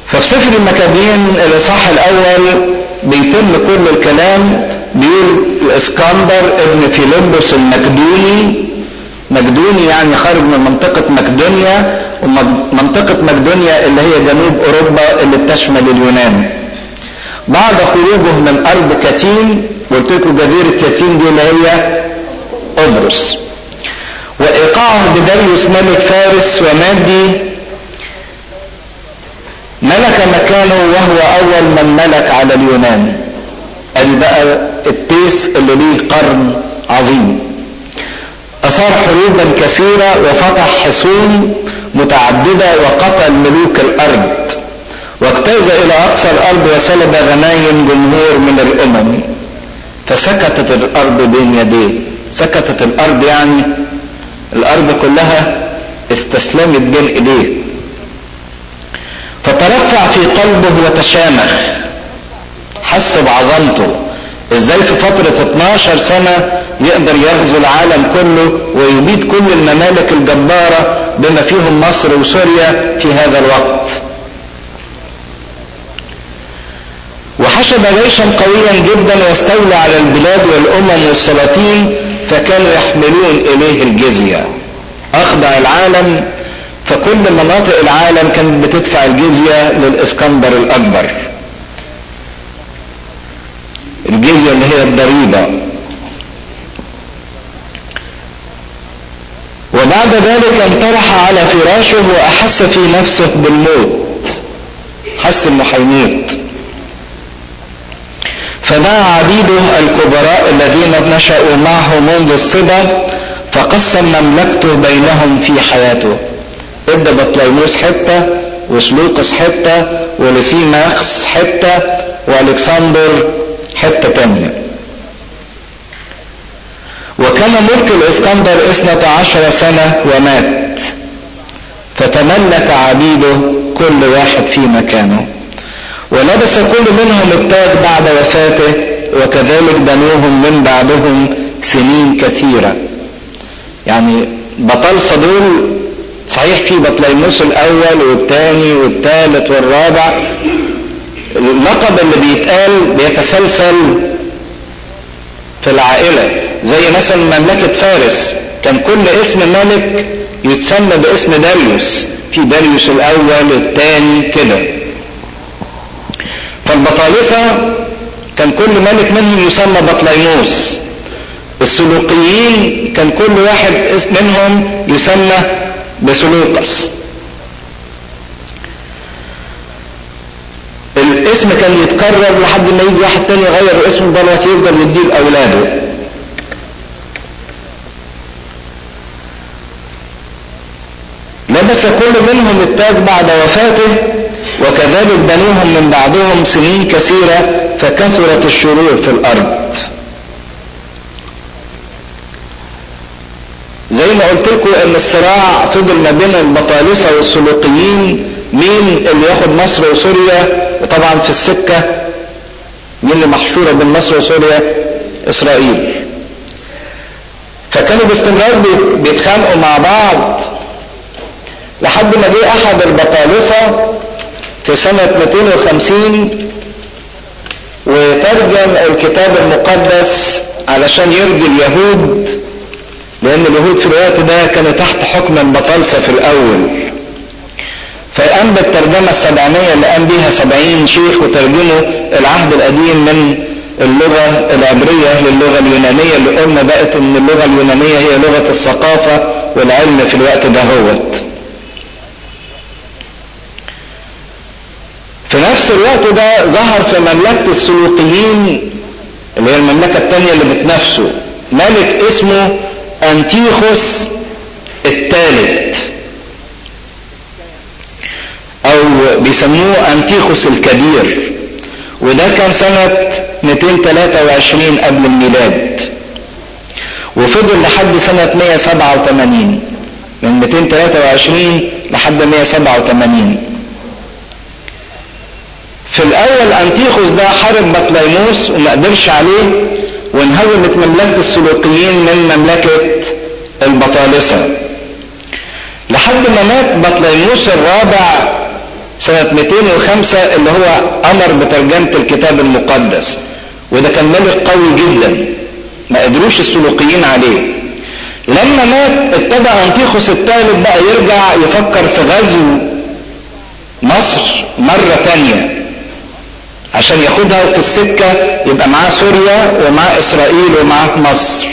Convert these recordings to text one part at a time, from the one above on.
ففي سفر المكابين الاصحاح الاول بيتم كل الكلام بيقول الاسكندر ابن فيلبس المقدوني مقدوني يعني خارج من منطقة مقدونيا ومنطقة مقدونيا اللي هي جنوب اوروبا اللي بتشمل اليونان بعد خروجه من ارض كاتين قلت لكم جزيرة كاتين دي اللي هي قبرص وايقاعه بداريوس ملك فارس ومادي ملك مكانه وهو اول من ملك على اليونان ادي بقى التيس اللي ليه قرن عظيم اثار حروبا كثيرة وفتح حصون متعددة وقتل ملوك الارض واجتاز الى اقصى الارض وسلب غنايم جمهور من الامم فسكتت الارض بين يديه سكتت الارض يعني الارض كلها استسلمت بين ايديه فترفع في قلبه وتشامخ حس بعظمته ازاي في فترة 12 سنة يقدر يغزو العالم كله ويبيد كل الممالك الجبارة بما فيهم مصر وسوريا في هذا الوقت وحشد جيشا قويا جدا واستولى على البلاد والامم والسلاطين فكانوا يحملون اليه الجزية اخضع العالم فكل مناطق العالم كانت بتدفع الجزية للاسكندر الاكبر الجزية اللي هي الضريبة وبعد ذلك انطرح على فراشه واحس في نفسه بالموت حس انه هيموت فدعا عبيده الكبراء الذين نشأوا معه منذ الصبا فقسم مملكته بينهم في حياته ادى بطليموس حتة وسلوقس حتة ولسيماخس حتة والكسندر حتة تانية وكان ملك الاسكندر اثنة عشر سنة ومات فتملك عبيده كل واحد في مكانه ولبس كل منهم التاج بعد وفاته وكذلك بنوهم من بعدهم سنين كثيرة يعني بطلسة دول صحيح في بطليموس الاول والثاني والثالث والرابع اللقب اللي بيتقال بيتسلسل في العائلة زي مثلا مملكة فارس كان كل اسم ملك يتسمى باسم داريوس في داريوس الاول الثاني كده فالبطالسة كان كل ملك منهم يسمى بطليموس السلوقيين كان كل واحد منهم يسمى بسلوقس الاسم كان يتكرر لحد ما يجي واحد تاني يغير اسمه دوت يفضل يديه لاولاده لبس كل منهم التاج بعد وفاته وكذلك بنوهم من بعدهم سنين كثيرة فكثرت الشرور في الأرض زي ما قلت لكم ان الصراع فضل ما بين البطالسة والسلوقيين مين اللي ياخد مصر وسوريا وطبعا في السكة مين اللي محشورة بين مصر وسوريا اسرائيل فكانوا باستمرار بيتخانقوا مع بعض لحد ما جه احد البطالسة في سنة 250 وترجم الكتاب المقدس علشان يرضي اليهود لان اليهود في الوقت ده كانوا تحت حكم البطالسة في الاول فقام بالترجمة السبعينية اللي قام بيها سبعين شيخ وترجموا العهد القديم من اللغة العبرية للغة اليونانية اللي قلنا بقت ان اللغة اليونانية هي لغة الثقافة والعلم في الوقت ده هوت في نفس الوقت ده ظهر في مملكة السلوقيين اللي هي المملكة التانية اللي بتنافسه ملك اسمه أنتيخوس الثالث أو بيسموه أنتيخوس الكبير وده كان سنة 223 قبل الميلاد وفضل لحد سنة 187 من 223 لحد 187 في الاول انتيخوس ده حارب بطليموس وما قدرش عليه وانهزمت مملكة السلوقيين من مملكة البطالسة لحد ما مات بطليموس الرابع سنة 205 اللي هو أمر بترجمة الكتاب المقدس وده كان ملك قوي جدا ما قدروش السلوقيين عليه لما مات ابتدى أنطيخوس الثالث بقى يرجع يفكر في غزو مصر مرة تانية عشان ياخدها في السكة يبقى معاه سوريا ومعاه إسرائيل ومعاه مصر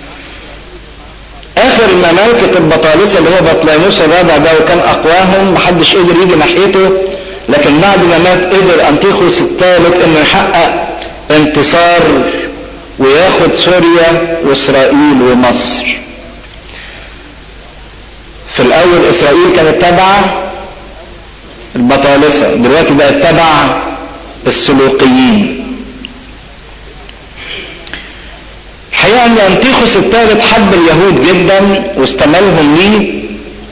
اخر مملكة البطالسة اللي هو بطليموس الرابع ده وكان اقواهم محدش قدر يجي ناحيته لكن بعد ما مات قدر انطيخوس الثالث انه يحقق انتصار وياخد سوريا واسرائيل ومصر في الاول اسرائيل كانت تابعة البطالسة دلوقتي بقت تبع السلوقيين الحقيقة ان انتيخوس الثالث حب اليهود جدا واستملهم ليه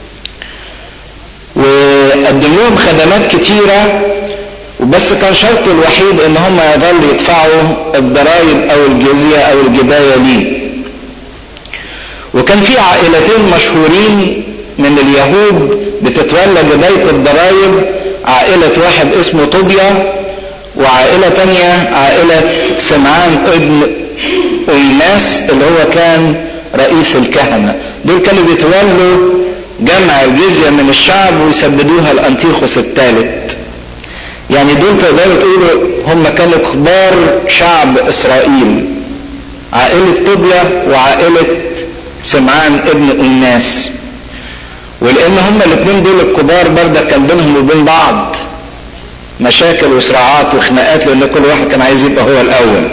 وقدم لهم خدمات كتيرة وبس كان شرطه الوحيد ان هم يظلوا يدفعوا الضرائب او الجزية او الجباية ليه وكان في عائلتين مشهورين من اليهود بتتولى جباية الضرائب عائلة واحد اسمه طوبيا وعائلة تانية عائلة سمعان ابن أيناس اللي هو كان رئيس الكهنة دول كانوا بيتولوا جمع الجزية من الشعب ويسددوها لأنتيخوس الثالث يعني دول تقدروا تقولوا هم كانوا كبار شعب إسرائيل عائلة طوبيا وعائلة سمعان ابن أناس ولأن هم الاثنين دول الكبار برضه كان بينهم وبين بعض مشاكل وصراعات وخناقات لأن كل واحد كان عايز يبقى هو الأول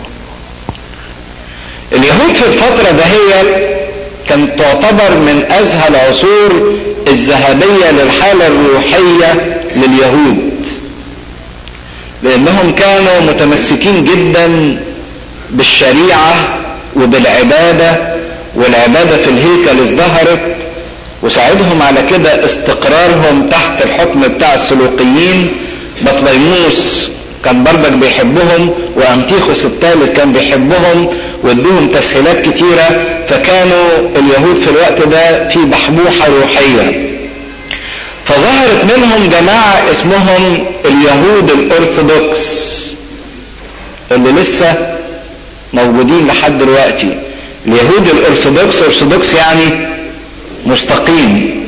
اليهود في الفترة دهيت كانت تعتبر من أزهى العصور الذهبية للحالة الروحية لليهود لأنهم كانوا متمسكين جدا بالشريعة وبالعبادة والعبادة في الهيكل ازدهرت وساعدهم على كده استقرارهم تحت الحكم بتاع السلوقيين بطليموس كان برضك بيحبهم وانتيخوس الثالث كان بيحبهم وادوهم تسهيلات كتيرة فكانوا اليهود في الوقت ده في بحبوحة روحية فظهرت منهم جماعة اسمهم اليهود الارثوذكس اللي لسه موجودين لحد دلوقتي اليهود الارثوذكس ارثوذكس يعني مستقيم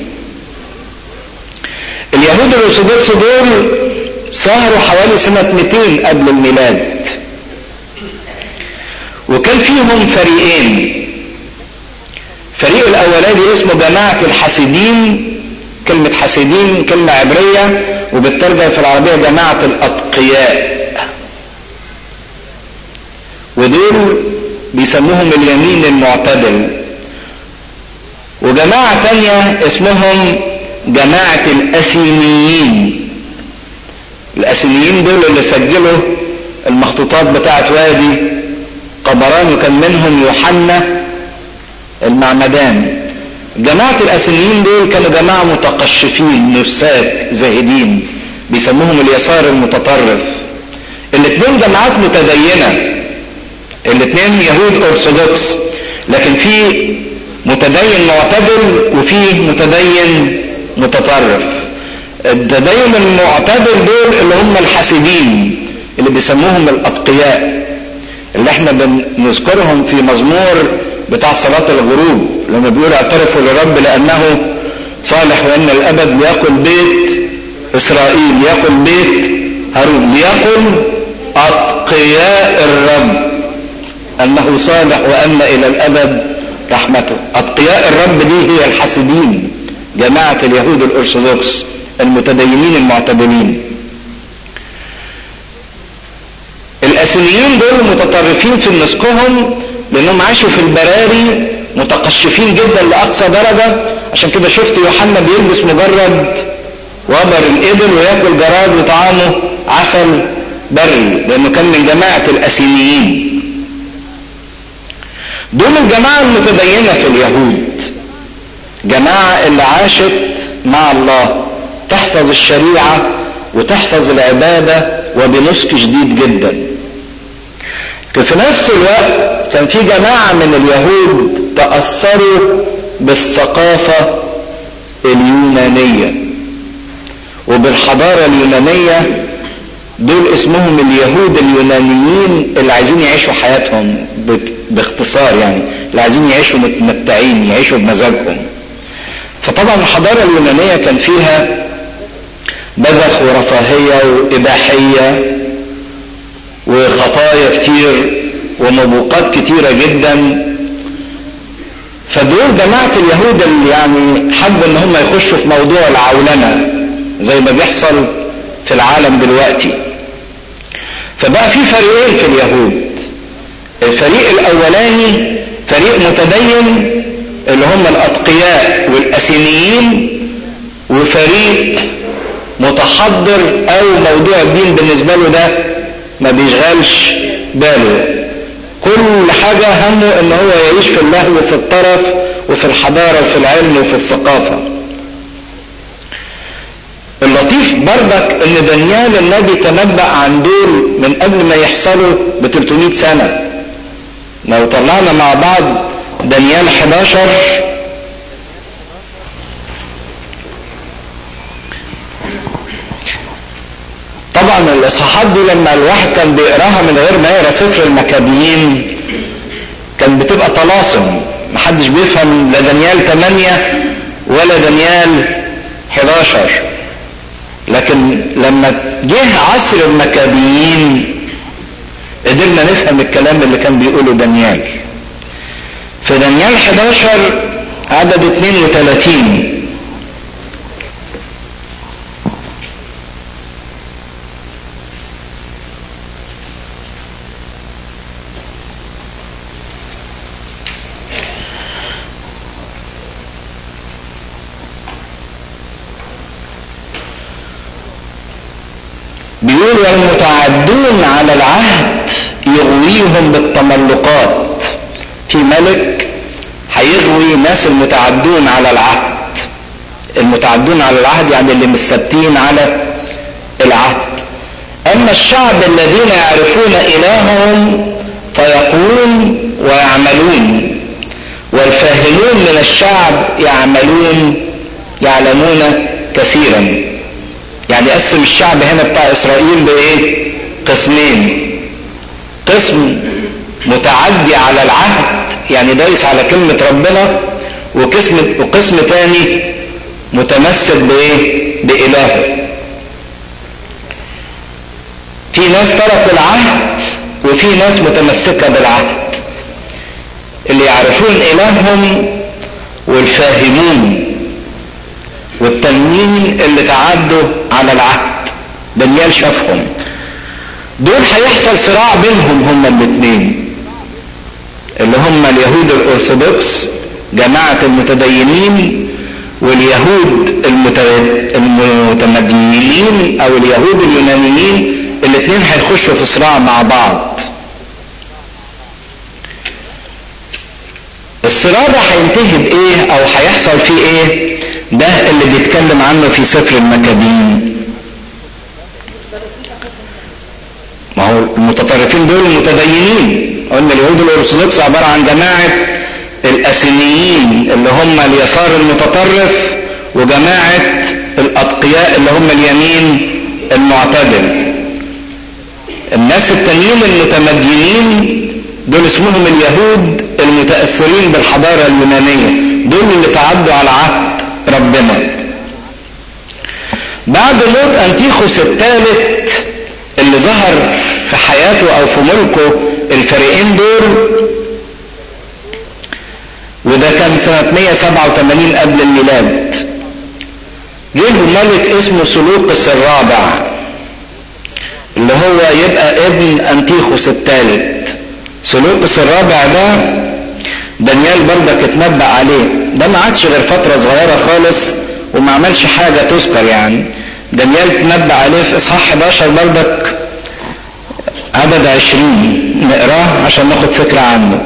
اليهود الارثوذكس دول سهروا حوالي سنة 200 قبل الميلاد وكان فيهم فريقين الفريق الاولاني اسمه جماعة الحسيدين كلمة حسيدين كلمة عبرية وبالترجمة في العربية جماعة الاتقياء ودول بيسموهم اليمين المعتدل وجماعة تانية اسمهم جماعة الأثينيين الأثينيين دول اللي سجلوا المخطوطات بتاعت وادي قبران وكان منهم يوحنا المعمدان جماعة الأثينيين دول كانوا جماعة متقشفين نساك زاهدين بيسموهم اليسار المتطرف الاثنين جماعات متدينة الاثنين يهود أرثوذكس لكن في متدين معتدل وفيه متدين متطرف التدين المعتدل دول اللي هم الحاسدين اللي بيسموهم الاتقياء اللي احنا بنذكرهم في مزمور بتاع صلاة الغروب لما بيقول اعترفوا للرب لانه صالح وان الابد ليقل بيت اسرائيل ليقل بيت هارون ليقل اتقياء الرب انه صالح وان الى الابد رحمته اتقياء الرب دي هي الحاسدين جماعة اليهود الارثوذكس المتدينين المعتدلين الاسينيين دول متطرفين في نسكهم لانهم عاشوا في البراري متقشفين جدا لاقصى درجة عشان كده شفت يوحنا بيلبس مجرد وبر الابل وياكل جراد وطعامه عسل بري لانه كان من جماعة الاسينيين دول الجماعة المتدينة في اليهود جماعة اللي عاشت مع الله تحفظ الشريعة وتحفظ العبادة وبنسك شديد جدا في نفس الوقت كان في جماعة من اليهود تأثروا بالثقافة اليونانية وبالحضارة اليونانية دول اسمهم اليهود اليونانيين اللي عايزين يعيشوا حياتهم باختصار يعني اللي عايزين يعيشوا متمتعين يعيشوا بمزاجهم فطبعا الحضارة اليونانية كان فيها بذخ ورفاهية وإباحية وخطايا كتير ومبوقات كتيرة جدا فدول جماعة اليهود اللي يعني حبوا ان هم يخشوا في موضوع العولمة زي ما بيحصل في العالم دلوقتي فبقى في فريقين في اليهود الفريق الاولاني فريق متدين اللي هم الاتقياء والاسينيين وفريق متحضر او موضوع الدين بالنسبه له ده ما بيشغلش باله كل حاجه همه ان هو يعيش في اللهو وفي الطرف وفي الحضاره وفي العلم وفي الثقافه اللطيف بردك ان دانيال النبي تنبأ عن دول من قبل ما يحصلوا ب 300 سنة لو طلعنا مع بعض دانيال 11 طبعا الاصحاحات دي لما الواحد كان بيقراها من غير ما يقرا سفر المكابيين كان بتبقى طلاسم محدش بيفهم لا دانيال 8 ولا دانيال 11 لكن لما جه عصر المكابيين قدرنا نفهم الكلام اللي كان بيقوله دانيال في دانيال 11 عدد 32 بيقول والمتعدون على العهد يغويهم بالتملقات في ملك هيغوي ناس المتعدون على العهد المتعدون على العهد يعني اللي مش ثابتين على العهد اما الشعب الذين يعرفون الههم فيقولون ويعملون والفاهمون من الشعب يعملون يعلمون كثيرا يعني قسم الشعب هنا بتاع اسرائيل بايه قسمين قسم متعدي على العهد يعني دايس على كلمة ربنا وقسم وقسم تاني متمسك بايه بإلهه في ناس تركوا العهد وفي ناس متمسكة بالعهد اللي يعرفون إلههم والفاهمون والتنين اللي تعدوا على العهد دانيال شافهم دول هيحصل صراع بينهم هما الاثنين اللي هم اليهود الارثوذكس جماعة المتدينين واليهود المتمدينين او اليهود اليونانيين الاثنين هيخشوا في صراع مع بعض الصراع ده هينتهي بايه او هيحصل فيه ايه ده اللي بيتكلم عنه في سفر المكابين ما هو المتطرفين دول المتدينين قلنا اليهود الارثوذكس عباره عن جماعه الاسينيين اللي هم اليسار المتطرف وجماعه الاتقياء اللي هم اليمين المعتدل الناس التانيين المتمدينين دول اسمهم اليهود المتاثرين بالحضاره اليونانيه دول اللي تعدوا على عهد ربنا بعد موت انتيخوس الثالث اللي ظهر في حياته او في ملكه الفريقين دول وده كان سنة 187 قبل الميلاد جه ملك اسمه سلوقس الرابع اللي هو يبقى ابن انتيخوس الثالث سلوقس الرابع ده دانيال برضك اتنبأ عليه ده ما عادش غير فترة صغيرة خالص وما عملش حاجة تذكر يعني دانيال اتنبأ عليه في اصحاح 11 برضك عدد 20 نقراه عشان ناخد فكرة عنه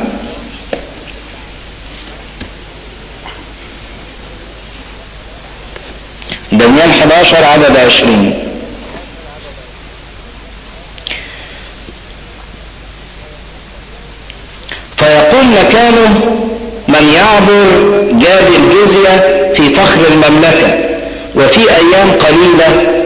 دانيال 11 عدد 20 فيقول مكانه من يعبر جاد الجزية في فخر المملكة وفي أيام قليلة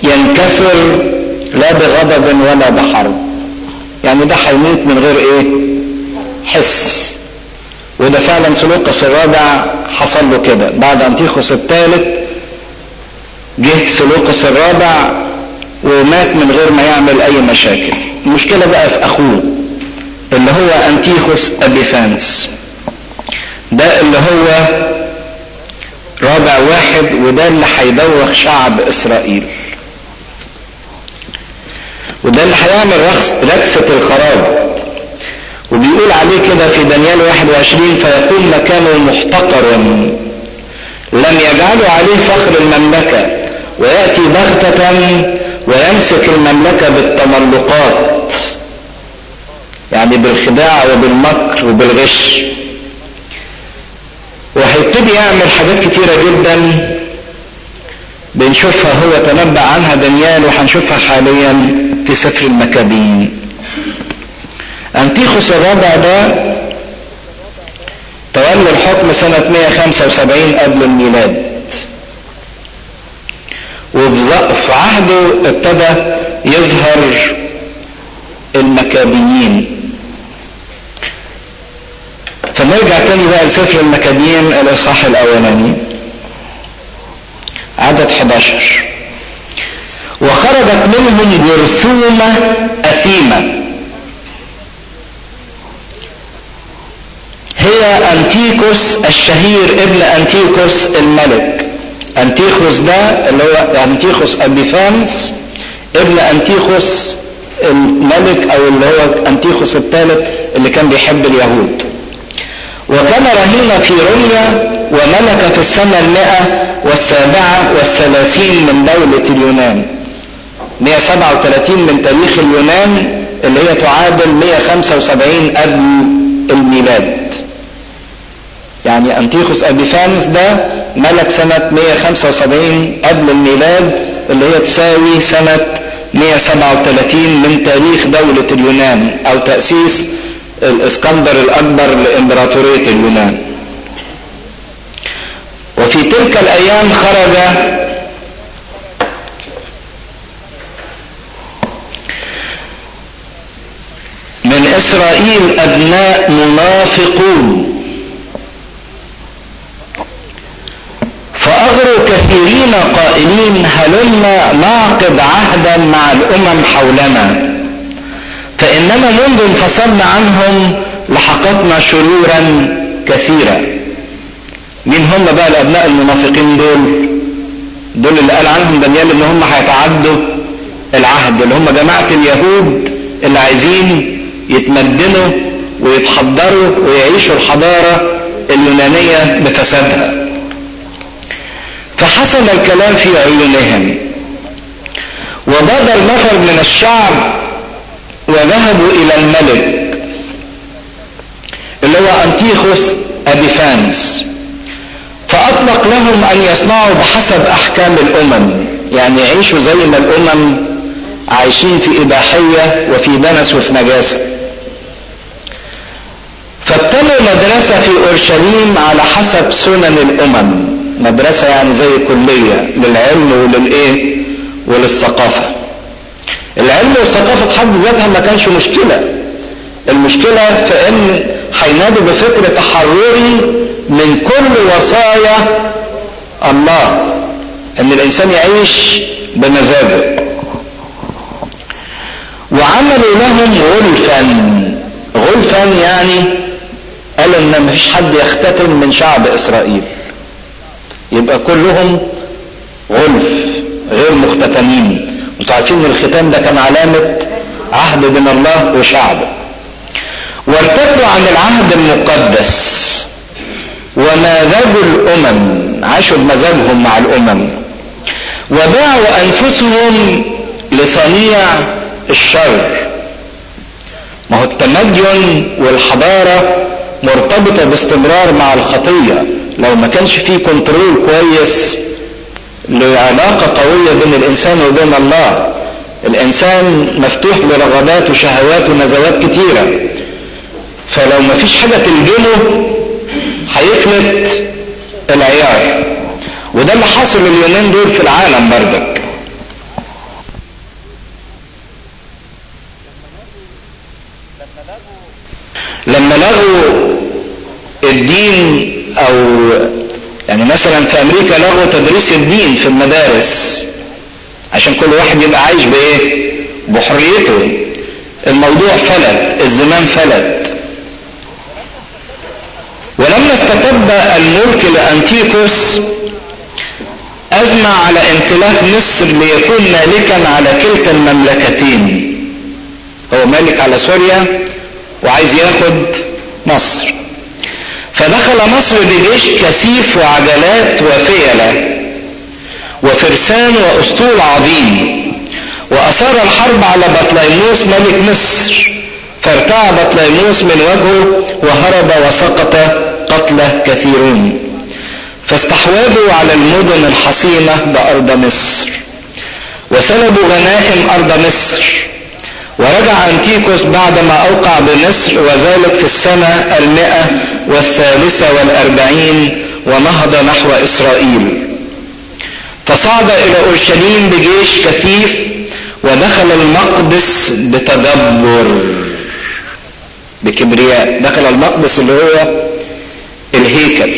ينكسر لا بغضب ولا بحرب يعني ده هيموت من غير ايه حس وده فعلا سلوكس الرابع حصل له كده بعد انتيخوس الثالث جه سلوكس الرابع ومات من غير ما يعمل اي مشاكل المشكله بقى في اخوه اللي هو انتيخوس ابيفانس ده اللي هو رابع واحد وده اللي هيدوخ شعب اسرائيل وده اللي هيعمل ركسة الخراب وبيقول عليه كده في دانيال 21 فيكون مكانه محتقر لم يجعلوا عليه فخر المملكة ويأتي بغتة ويمسك المملكة بالتملقات يعني بالخداع وبالمكر وبالغش وهيبتدي يعمل حاجات كتيرة جدا بنشوفها هو تنبأ عنها دانيال وهنشوفها حاليا في سفر المكابين أنتيخوس الرابع ده تولى الحكم سنة 175 قبل الميلاد وفي عهده ابتدى يظهر المكابيين فنرجع تاني بقى لسفر المكابيين الاصحاح الاولاني عدد 11 وخرجت منهم جرثومة أثيمة هي أنتيكوس الشهير ابن أنتيكوس الملك أنتيخوس ده اللي هو أنتيخوس أبيفانس ابن أنتيخوس الملك أو اللي هو أنتيخوس الثالث اللي كان بيحب اليهود وكان رهينا في رمية وملك في السنة المئة والسابعة والثلاثين من دولة اليونان 137 من تاريخ اليونان اللي هي تعادل 175 قبل الميلاد يعني انتيخوس ابيفانس ده ملك سنة 175 قبل الميلاد اللي هي تساوي سنة 137 من تاريخ دولة اليونان او تأسيس الاسكندر الاكبر لامبراطورية اليونان وفي تلك الايام خرج من اسرائيل ابناء منافقون فاغروا كثيرين قائلين هلما نعقد عهدا مع الامم حولنا فاننا منذ انفصلنا عنهم لحقتنا شرورا كثيرا مين هم بقى الابناء المنافقين دول دول اللي قال عنهم دانيال ان هم هيتعدوا العهد اللي هم جماعه اليهود اللي عايزين يتمدنوا ويتحضروا ويعيشوا الحضارة اليونانية بفسادها فحسن الكلام في عيونهم وباد النفر من الشعب وذهبوا الى الملك اللي هو انتيخوس ابيفانس فاطلق لهم ان يصنعوا بحسب احكام الامم يعني يعيشوا زي ما الامم عايشين في اباحيه وفي دنس وفي نجاسه فابتنوا مدرسة في أورشليم على حسب سنن الأمم مدرسة يعني زي كلية للعلم وللإيه وللثقافة العلم والثقافة في حد ذاتها ما كانش مشكلة المشكلة في ان هينادوا بفكر تحرري من كل وصايا الله ان الانسان يعيش بمزاجه وعملوا لهم غلفا غلفا يعني قالوا ان مفيش حد يختتن من شعب اسرائيل يبقى كلهم غلف غير مختتنين انتوا عارفين ان الختان ده كان علامة عهد بين الله وشعبه وارتدوا عن العهد المقدس وماذجوا الامم عاشوا بمزاجهم مع الامم وباعوا انفسهم لصنيع الشر ما هو التمدن والحضارة مرتبطة باستمرار مع الخطية لو ما كانش فيه كنترول كويس لعلاقة قوية بين الإنسان وبين الله الإنسان مفتوح لرغبات وشهوات ونزوات كتيرة فلو ما فيش حاجة تلجمه هيفلت العيار وده اللي حاصل اليومين دول في العالم بردك لما لغوا الدين او يعني مثلا في امريكا لغوا تدريس الدين في المدارس عشان كل واحد يبقى عايش بايه بحريته الموضوع فلت الزمان فلت ولما استتب الملك لانتيكوس ازمع على امتلاك مصر ليكون مالكا على كلتا المملكتين هو مالك على سوريا وعايز ياخد مصر فدخل مصر بجيش كثيف وعجلات وفيلة وفرسان واسطول عظيم واثار الحرب على بطليموس ملك مصر فارتاع بطليموس من وجهه وهرب وسقط قتله كثيرون فاستحوذوا على المدن الحصينة بأرض مصر وسلبوا غنائم أرض مصر ورجع أنتيكوس بعدما أوقع بمصر وذلك في السنة المئة والثالثة والأربعين ونهض نحو إسرائيل فصعد إلى أورشليم بجيش كثيف ودخل المقدس بتدبر بكبرياء دخل المقدس اللي هو الهيكل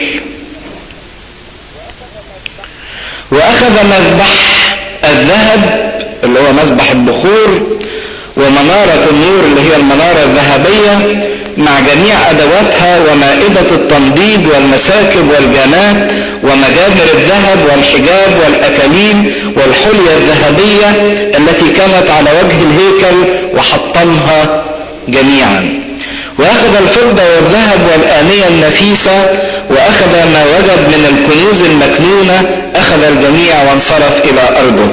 واخذ مذبح الذهب اللي هو مذبح البخور ومنارة النور اللي هي المنارة الذهبية مع جميع ادواتها ومائدة التنضيد والمساكب والجامات ومجامر الذهب والحجاب والاكاليل والحلية الذهبية التي كانت على وجه الهيكل وحطمها جميعا واخذ الفضة والذهب والآنية النفيسة واخذ ما وجد من الكنوز المكنونة اخذ الجميع وانصرف الى ارضه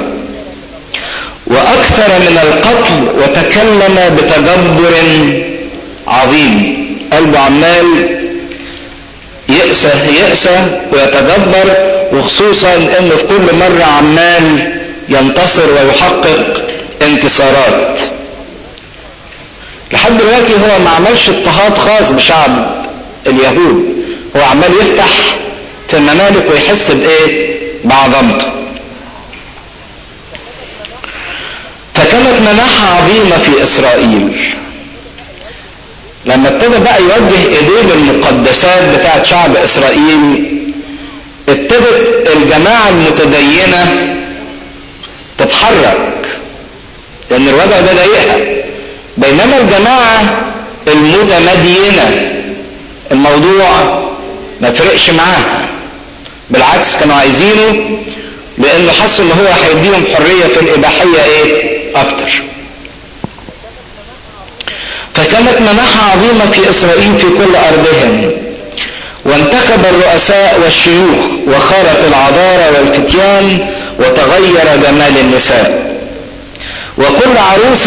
واكثر من القتل وتكلم بتجبر عظيم قلبه عمال يأسى يأسى ويتجبر وخصوصا انه في كل مرة عمال ينتصر ويحقق انتصارات لحد دلوقتي هو ما عملش اضطهاد خاص بشعب اليهود هو عمال يفتح في الممالك ويحس بايه بعظمته فكانت مناحة عظيمة في اسرائيل لما ابتدى بقى يوجه ايديه بالمقدسات بتاعت شعب اسرائيل ابتدت الجماعة المتدينة تتحرك لان الوضع ده ضايقها بينما الجماعة المتمدينة الموضوع ما فرقش معاها بالعكس كانوا عايزينه لانه حسوا ان هو هيديهم حرية في الاباحية ايه اكتر فكانت مناحة عظيمة في اسرائيل في كل ارضهم وانتخب الرؤساء والشيوخ وخارت العذارى والفتيان وتغير جمال النساء وكل عروس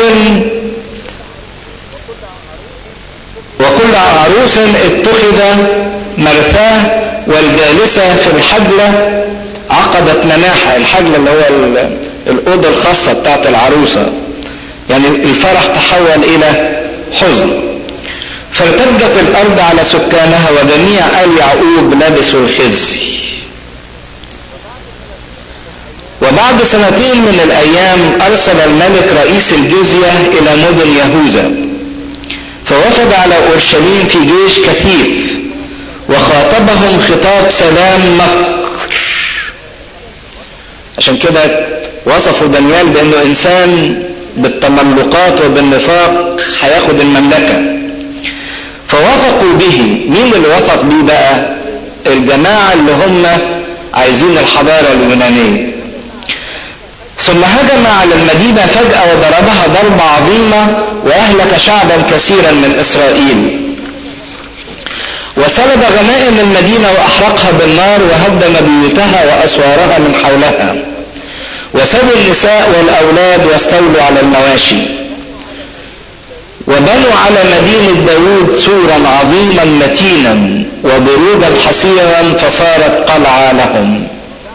وكل عروس اتخذ مرثاه والجالسة في الحجلة عقدت مناحة الحجلة اللي هو الأوضة الخاصة بتاعت العروسة يعني الفرح تحول إلى حزن فارتجت الأرض على سكانها وجميع آل يعقوب لبسوا الخزي وبعد سنتين من الأيام أرسل الملك رئيس الجزية إلى مدن يهوذا فوفد على اورشليم في جيش كثيف وخاطبهم خطاب سلام مكر عشان كده وصفوا دانيال بانه انسان بالتملقات وبالنفاق هياخد المملكة فوثقوا به مين اللي وثق بيه بقى الجماعة اللي هم عايزين الحضارة اليونانية ثم هجم على المدينة فجأة وضربها ضربة عظيمة وأهلك شعبا كثيرا من إسرائيل وسلب غنائم المدينة وأحرقها بالنار وهدم بيوتها وأسوارها من حولها وسبوا النساء والأولاد واستولوا على المواشي وبنوا على مدينة داود سورا عظيما متينا وبروجا حصيرا فصارت قلعة لهم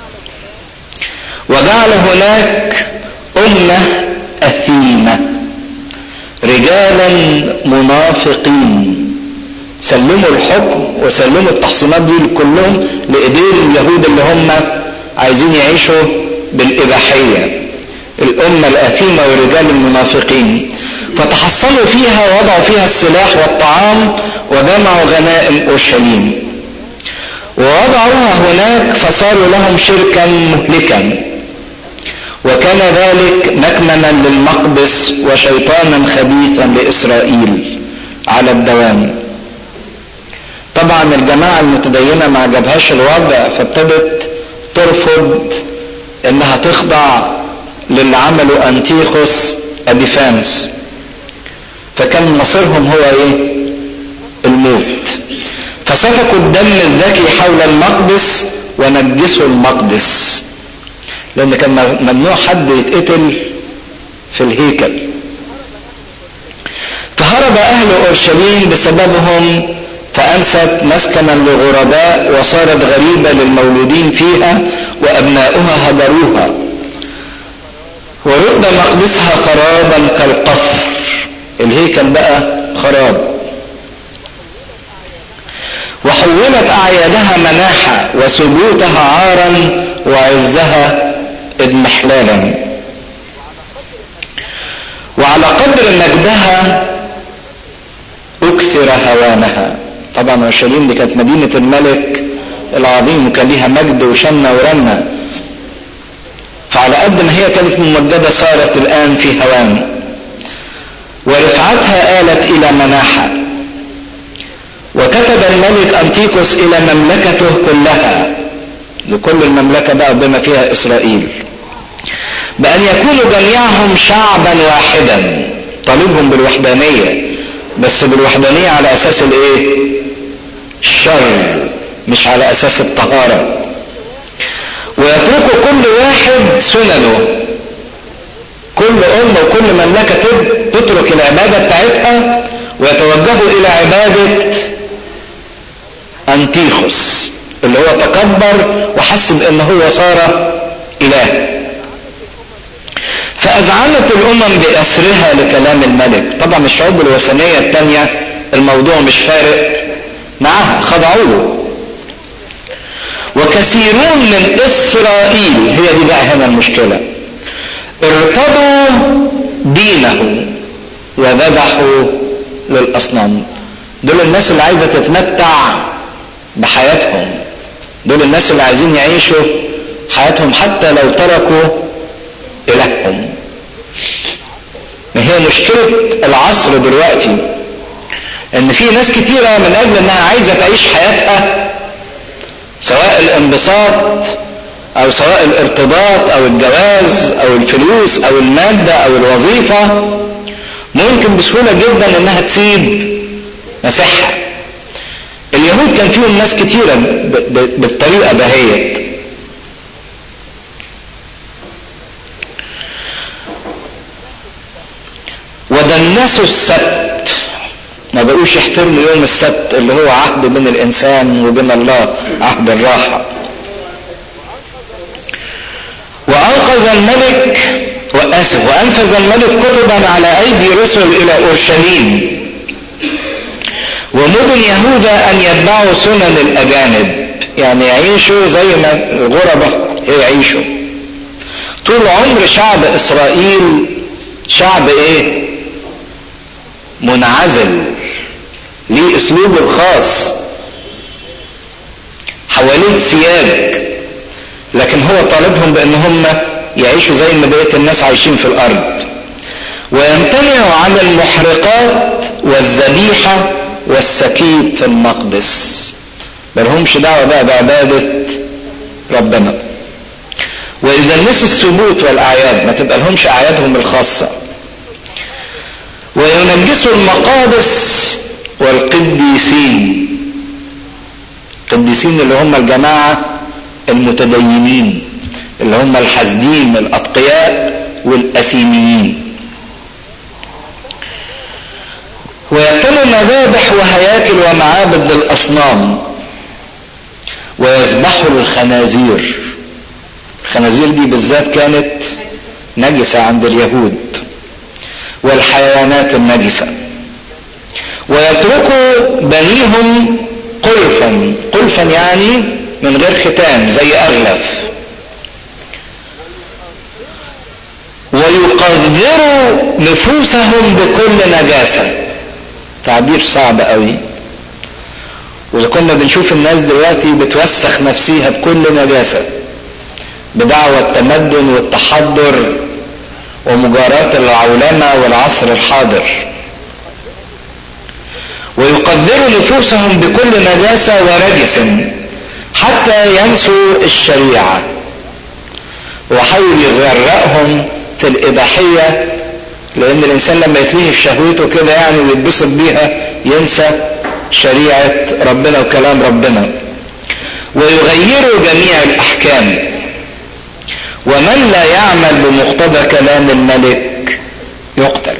وجعل هناك أمة أثيمة رجالا منافقين سلموا الحكم وسلموا التحصينات دي كلهم لإيدين اليهود اللي هم عايزين يعيشوا بالإباحية الأمة الأثيمة ورجال المنافقين فتحصلوا فيها وضعوا فيها السلاح والطعام وجمعوا غنائم اورشليم ووضعوها هناك فصاروا لهم شركا مهلكا وكان ذلك مكمنا للمقدس وشيطانا خبيثا لاسرائيل على الدوام طبعا الجماعة المتدينة ما عجبهاش الوضع فابتدت ترفض انها تخضع للي عمله انتيخوس ابيفانس فكان مصيرهم هو ايه الموت فسفكوا الدم الذكي حول المقدس ونجسوا المقدس لان كان ممنوع حد يتقتل في الهيكل فهرب اهل اورشليم بسببهم فأنست مسكنا لغرباء وصارت غريبة للمولودين فيها وأبناؤها هدروها ورد مقدسها خرابا كالقفر الهيكل بقى خراب وحولت أعيادها مناحة وسجوتها عارا وعزها اضمحلالا وعلى قدر مجدها أكثر هوانها طبعا اورشليم دي كانت مدينة الملك العظيم وكان ليها مجد وشنة ورنة فعلى قد ما هي كانت ممجدة صارت الآن في هوان ورفعتها آلت إلى مناحة وكتب الملك أنتيكوس إلى مملكته كلها لكل المملكة بقى بما فيها إسرائيل بأن يكونوا جميعهم شعبا واحدا طالبهم بالوحدانية بس بالوحدانية على أساس الإيه؟ الشر مش على أساس الطهارة ويتركوا كل واحد سننه كل أمة وكل مملكة تترك العبادة بتاعتها ويتوجهوا إلى عبادة أنتيخوس اللي هو تكبر وحس بأن هو صار إله فأذعنت الأمم بأسرها لكلام الملك طبعا الشعوب الوثنية التانية الموضوع مش فارق معها خضعوا له وكثيرون من إسرائيل هي دي بقى هنا المشكلة ارتضوا دينه وذبحوا للأصنام دول الناس اللي عايزة تتمتع بحياتهم دول الناس اللي عايزين يعيشوا حياتهم حتى لو تركوا إلههم ما هي مشكلة العصر دلوقتي ان في ناس كتيرة من اجل انها عايزة تعيش حياتها سواء الانبساط او سواء الارتباط او الجواز او الفلوس او المادة او الوظيفة ممكن بسهولة جدا انها تسيب مساحة اليهود كان فيهم ناس كتيرة بالطريقة دهيت ودنسوا السبت ما بقوش يحترموا يوم السبت اللي هو عهد بين الانسان وبين الله عهد الراحه وانقذ الملك واسف وانفذ الملك كتبا على ايدي رسل الى اورشليم ومدن يهوذا ان يتبعوا سنن الاجانب يعني يعيشوا زي ما الغرباء يعيشوا طول عمر شعب اسرائيل شعب ايه منعزل ليه اسلوبه الخاص حواليه سياج لكن هو طالبهم بان هم يعيشوا زي ما بقيه الناس عايشين في الارض ويمتنعوا عن المحرقات والذبيحه والسكيب في المقدس ملهمش دعوه بقى بعباده ربنا واذا نسوا السبوت والاعياد ما تبقى لهمش اعيادهم الخاصه وينجسوا المقادس والقديسين القديسين اللي هم الجماعة المتدينين اللي هم الحاسدين الأتقياء والأثيميين ويقتلوا مذابح وهياكل ومعابد للأصنام ويذبحوا الخنازير الخنازير دي بالذات كانت نجسة عند اليهود والحيوانات النجسة ويتركوا بنيهم قلفا قلفا يعني من غير ختان زي أغلف ويقدروا نفوسهم بكل نجاسة تعبير صعب قوي واذا كنا بنشوف الناس دلوقتي بتوسخ نفسيها بكل نجاسة بدعوى التمدن والتحضر ومجاراة العولمة والعصر الحاضر ويقدروا نفوسهم بكل نجاسة ورجس حتى ينسوا الشريعة وحاول يغرقهم في الإباحية لأن الإنسان لما يتلهي في شهوته كده يعني ويتبسط بيها ينسى شريعة ربنا وكلام ربنا ويغيروا جميع الأحكام ومن لا يعمل بمقتضى كلام الملك يقتل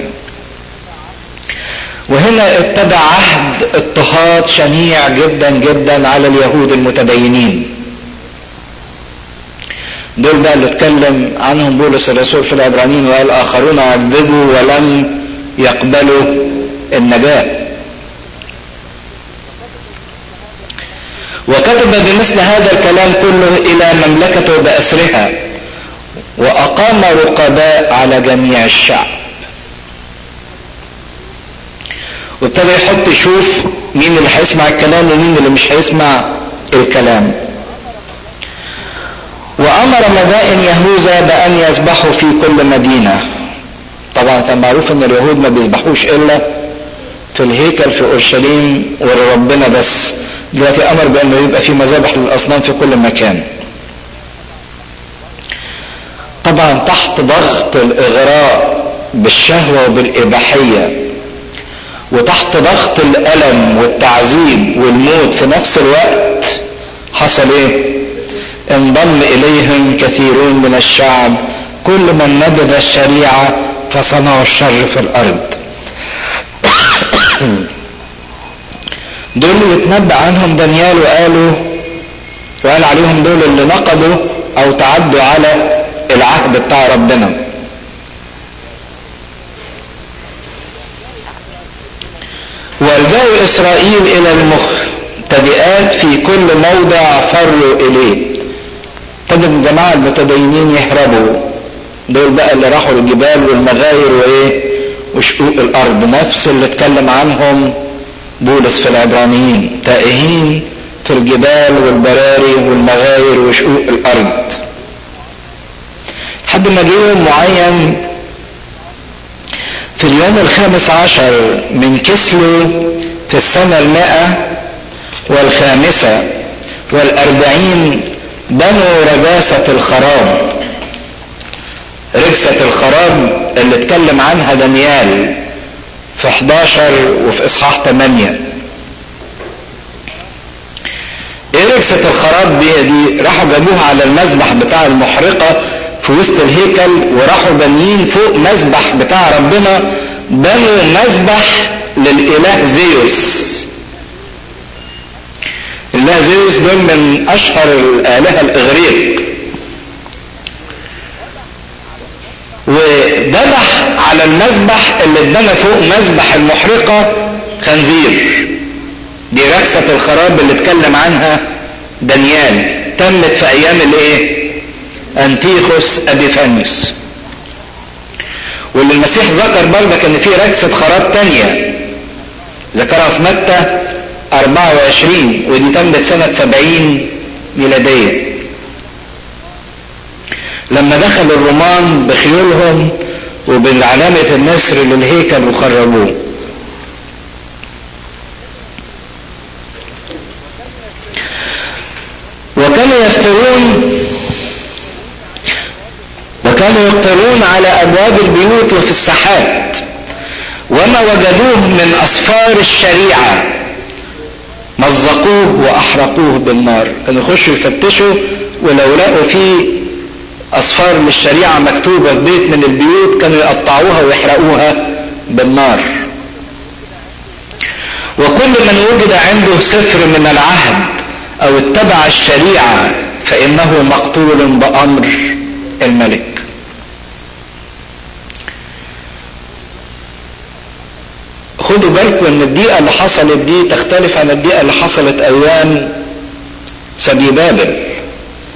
وهنا ابتدى عهد اضطهاد شنيع جدا جدا على اليهود المتدينين دول بقى اللي اتكلم عنهم بولس الرسول في العبرانيين وقال اخرون عذبوا ولم يقبلوا النجاه وكتب بمثل هذا الكلام كله الى مملكته باسرها واقام رقباء على جميع الشعب وابتدى يحط يشوف مين اللي هيسمع الكلام ومين اللي مش هيسمع الكلام وامر مدائن يهوذا بان يذبحوا في كل مدينه طبعا كان معروف ان اليهود ما بيذبحوش الا في الهيكل في اورشليم ولربنا بس دلوقتي امر بانه يبقى في مذابح للاصنام في كل مكان طبعا تحت ضغط الاغراء بالشهوه وبالاباحيه وتحت ضغط الالم والتعذيب والموت في نفس الوقت حصل ايه انضم اليهم كثيرون من الشعب كل من نبذ الشريعه فصنعوا الشر في الارض دول اللي اتنبأ عنهم دانيال وقالوا وقال عليهم دول اللي نقضوا او تعدوا على العهد بتاع ربنا والجأوا إسرائيل إلى المختبئات في كل موضع فروا إليه ابتدى الجماعة المتدينين يهربوا دول بقى اللي راحوا الجبال والمغاير وإيه وشقوق الأرض نفس اللي اتكلم عنهم بولس في العبرانيين تائهين في الجبال والبراري والمغاير وشقوق الأرض لحد ما جه يوم معين في اليوم الخامس عشر من كسلو في السنة المائة والخامسة والأربعين بنوا رجاسة الخراب رجسة الخراب اللي اتكلم عنها دانيال في 11 وفي إصحاح 8 ايه رجسة الخراب دي, دي راحوا جابوها على المذبح بتاع المحرقة في وسط الهيكل وراحوا بانيين فوق مذبح بتاع ربنا بنوا مذبح للاله زيوس الاله زيوس دول من اشهر الالهه الاغريق وذبح على المذبح اللي اتبنى فوق مذبح المحرقه خنزير دي ركسه الخراب اللي اتكلم عنها دانيال تمت في ايام الايه انتيخوس ابيفانيوس واللي المسيح ذكر برضك ان في ركسة خراب تانية ذكرها في متى 24 ودي تمت سنة 70 ميلادية لما دخل الرومان بخيولهم وبالعلامة النسر للهيكل وخربوه وكانوا يفترون وكانوا يقتلون على ابواب البيوت وفي الساحات وما وجدوه من اسفار الشريعه مزقوه واحرقوه بالنار كانوا يخشوا يفتشوا ولو لقوا فيه اسفار للشريعه مكتوبه في بيت من البيوت كانوا يقطعوها ويحرقوها بالنار وكل من وجد عنده سفر من العهد او اتبع الشريعه فانه مقتول بامر الملك خدوا بالكم ان الدقيقة اللي حصلت دي تختلف عن الدقيقة اللي حصلت ايام سبي بابل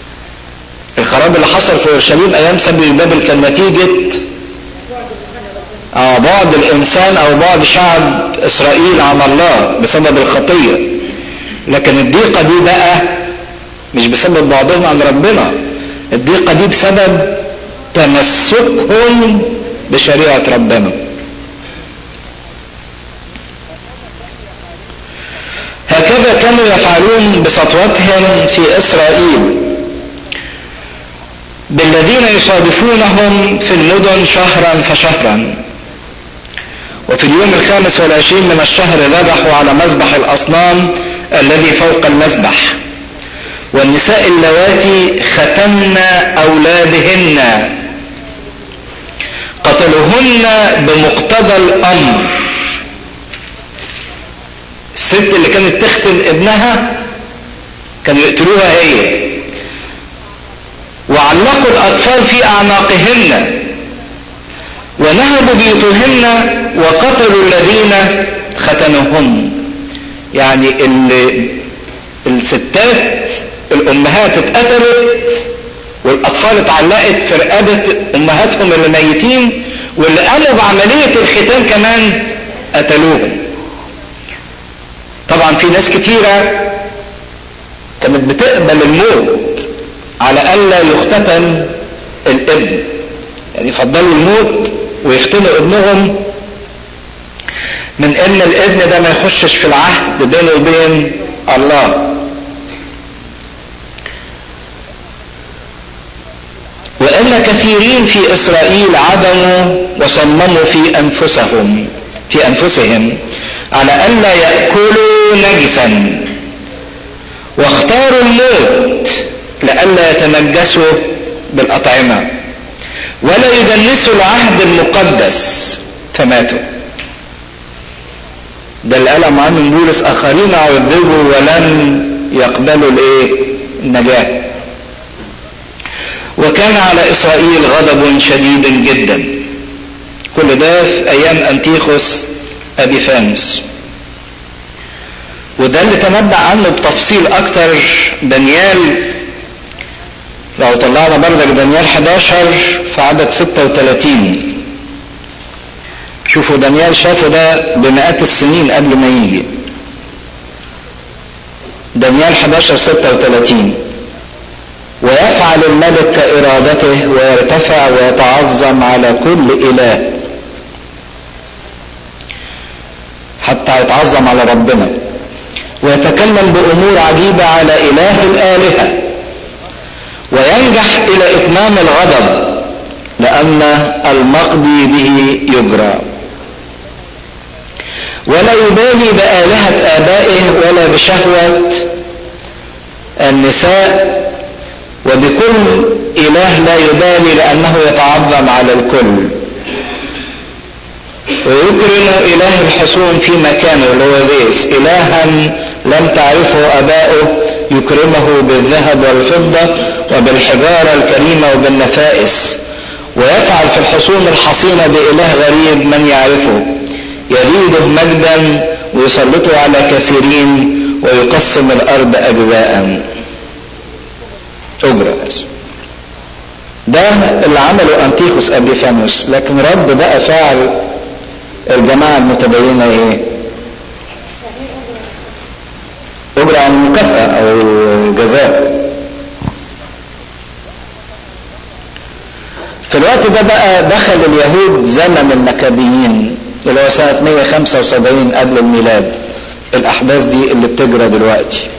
الخراب اللي حصل في اورشليم ايام سبي بابل كان نتيجة اه بعد الانسان او بعد شعب اسرائيل عن الله بسبب الخطيه لكن الضيقه دي بقى مش بسبب بعضهم عن ربنا الضيقه دي بسبب تمسكهم بشريعه ربنا هكذا كانوا يفعلون بسطوتهم في اسرائيل بالذين يصادفونهم في المدن شهرا فشهرا وفي اليوم الخامس والعشرين من الشهر ذبحوا على مذبح الأصنام الذي فوق المذبح والنساء اللواتي ختن أولادهن قتلوهن بمقتضى الأمر الست اللي كانت تختن ابنها كانوا يقتلوها هي وعلقوا الأطفال في أعناقهن ونهبوا بيوتهن وقتلوا الذين ختنوهن يعني اللي الستات الأمهات اتقتلت والأطفال اتعلقت في رقبة أمهاتهم اللي ميتين واللي قاموا بعملية الختان كمان قتلوهم طبعا في ناس كتيرة كانت بتقبل الموت على ألا يختتن الابن يعني يفضلوا الموت ويختنوا ابنهم من ان الابن ده ما يخشش في العهد بينه وبين الله وان كثيرين في اسرائيل عدموا وصمموا في انفسهم في انفسهم على الا ياكلوا نجسا واختاروا الموت لئلا يتنجسوا بالاطعمه ولا يدنسوا العهد المقدس فماتوا ده اللي قال عنهم بولس اخرين عذبوا ولم يقبلوا الايه النجاه وكان على اسرائيل غضب شديد جدا كل ده في ايام انتيخوس ابيفانوس وده اللي تنبأ عنه بتفصيل اكتر دانيال لو طلعنا بردك دانيال 11 في عدد 36 شوفوا دانيال شافوا ده بمئات السنين قبل ما يجي دانيال 11 36 ويفعل الملك كإرادته ويرتفع ويتعظم على كل إله حتى يتعظم على ربنا ويتكلم بأمور عجيبة على إله الآلهة وينجح إلى إتمام الغضب لأن المقضي به يجرى ولا يبالي بآلهة آبائه ولا بشهوة النساء وبكل إله لا يبالي لأنه يتعظم على الكل ويكرم إله الحصون في مكانه اللي هو ذيس إلها لم تعرفه أباؤه يكرمه بالذهب والفضة وبالحجارة الكريمة وبالنفائس ويفعل في الحصون الحصينة بإله غريب من يعرفه يزيده مجدا ويسلطه على كثيرين ويقسم الأرض أجزاء أجرة ده اللي عمله أنتيخوس أبيفانوس لكن رد بقى فعل الجماعة المتدينة إيه؟ أجرة عن المكافأة أو الجزاء في الوقت ده بقى دخل اليهود زمن المكابيين اللي هو سنة 175 قبل الميلاد الأحداث دي اللي بتجرى دلوقتي